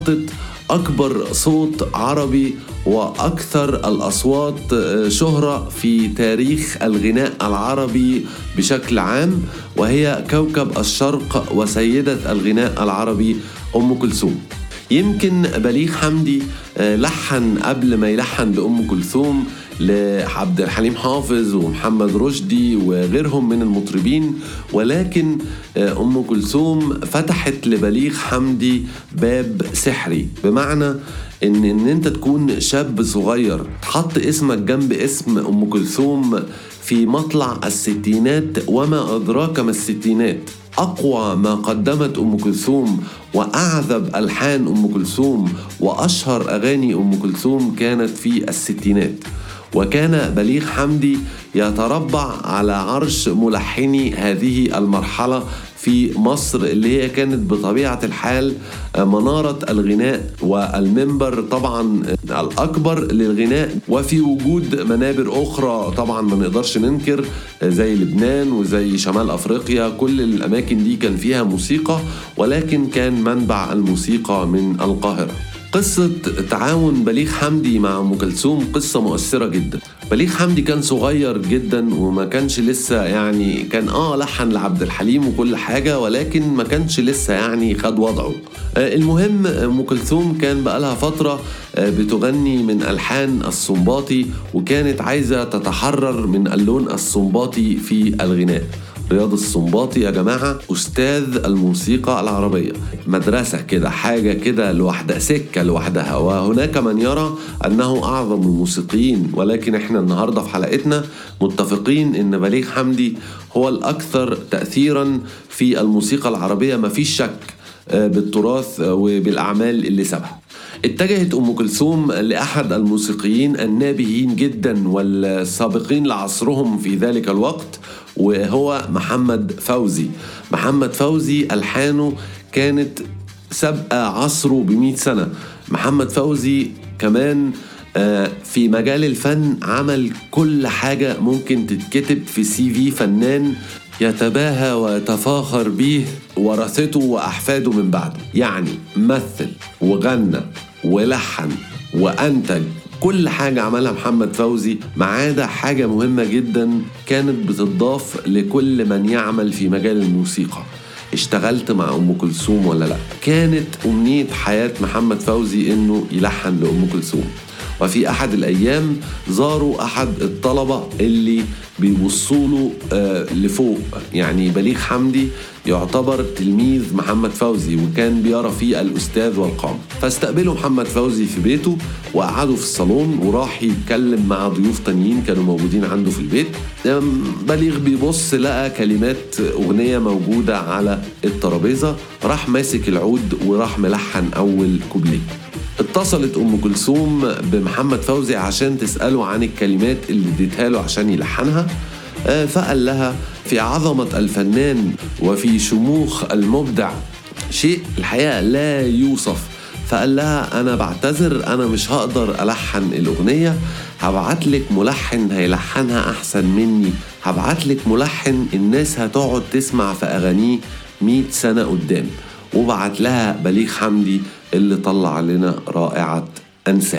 أكبر صوت عربي وأكثر الأصوات شهرة في تاريخ الغناء العربي بشكل عام وهي كوكب الشرق وسيدة الغناء العربي أم كلثوم يمكن بليغ حمدي لحن قبل ما يلحن لأم كلثوم لعبد الحليم حافظ ومحمد رشدي وغيرهم من المطربين ولكن ام كلثوم فتحت لبليغ حمدي باب سحري بمعنى ان ان انت تكون شاب صغير تحط اسمك جنب اسم ام كلثوم في مطلع الستينات وما ادراك ما الستينات اقوى ما قدمت ام كلثوم واعذب الحان ام كلثوم واشهر اغاني ام كلثوم كانت في الستينات وكان بليغ حمدي يتربع على عرش ملحني هذه المرحله في مصر اللي هي كانت بطبيعه الحال مناره الغناء والمنبر طبعا الاكبر للغناء وفي وجود منابر اخرى طبعا ما نقدرش ننكر زي لبنان وزي شمال افريقيا كل الاماكن دي كان فيها موسيقى ولكن كان منبع الموسيقى من القاهره قصة تعاون بليغ حمدي مع أم كلثوم قصة مؤثرة جدا بليغ حمدي كان صغير جدا وما كانش لسه يعني كان اه لحن لعبد الحليم وكل حاجة ولكن ما كانش لسه يعني خد وضعه آه المهم أم كلثوم كان بقالها فترة آه بتغني من ألحان الصنباطي وكانت عايزة تتحرر من اللون الصنباطي في الغناء رياض السنباطي يا جماعة أستاذ الموسيقى العربية مدرسة كده حاجة كده لوحدها سكة لوحدها وهناك من يرى أنه أعظم الموسيقيين ولكن إحنا النهاردة في حلقتنا متفقين إن بليغ حمدي هو الأكثر تأثيرا في الموسيقى العربية مفيش شك بالتراث وبالأعمال اللي سابها اتجهت ام كلثوم لاحد الموسيقيين النابهين جدا والسابقين لعصرهم في ذلك الوقت وهو محمد فوزي محمد فوزي الحانه كانت سابقه عصره بمئة سنه محمد فوزي كمان في مجال الفن عمل كل حاجه ممكن تتكتب في سي في فنان يتباهى ويتفاخر به ورثته واحفاده من بعده يعني مثل وغنى ولحن وانتج كل حاجة عملها محمد فوزي ما عدا حاجة مهمة جدا كانت بتضاف لكل من يعمل في مجال الموسيقى اشتغلت مع ام كلثوم ولا لا كانت امنية حياة محمد فوزي انه يلحن لام كلثوم وفي احد الايام زاروا احد الطلبه اللي بيبصوا له آه لفوق يعني بليغ حمدي يعتبر تلميذ محمد فوزي وكان بيرى فيه الاستاذ والقام فاستقبلوا محمد فوزي في بيته وقعدوا في الصالون وراح يتكلم مع ضيوف تانيين كانوا موجودين عنده في البيت بليغ بيبص لقى كلمات اغنيه موجوده على الترابيزه راح ماسك العود وراح ملحن اول كوبليه اتصلت ام كلثوم بمحمد فوزي عشان تساله عن الكلمات اللي اديتها له عشان يلحنها فقال لها في عظمه الفنان وفي شموخ المبدع شيء الحقيقه لا يوصف فقال لها انا بعتذر انا مش هقدر الحن الاغنيه هبعت لك ملحن هيلحنها احسن مني هبعت لك ملحن الناس هتقعد تسمع في اغانيه 100 سنه قدام وبعت لها بليغ حمدي اللي طلع لنا رائعة أنساه